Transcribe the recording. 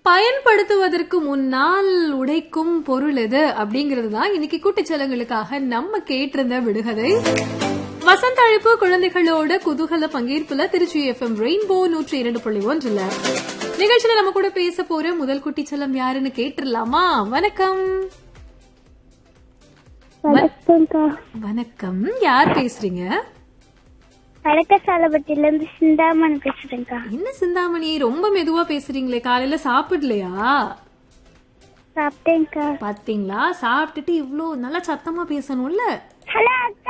பயன்படுத்துவதற்கு முன்னால் உடைக்கும் பொருள் எது அப்படிங்கிறது தான் இன்னைக்கு குட்டிச்சலங்களுக்காக நம்ம கேட்டிருந்த விடுகதை வசந்த அழைப்பு குழந்தைகளோட குதூகல பங்கேற்புல திருச்சி எஃப்எம் ரெயின்போ நூற்றி இரண்டு புள்ளி ஒன்றுல நிகழ்ச்சியில நம்ம கூட பேச போற முதல் குட்டிச்சலம் யாருன்னு கேட்டுடலாமா வணக்கம் வணக்கம்க்கா வணக்கம் யார் பேசுறீங்க வடக்கசாலப்பட்டில இருந்து சிந்தாமன் பேசுறேன்க்கா என்ன சிந்தாமணி ரொம்ப மெதுவா பேசுறீங்களே காலையில சாப்பிடலையா சாப்பிட்டேன்க்கா பாத்தீங்களா சாப்பிட்டுட்டு இவ்ளோ நல்லா சத்தமா பேசணும்ல ஹலோ அக்கா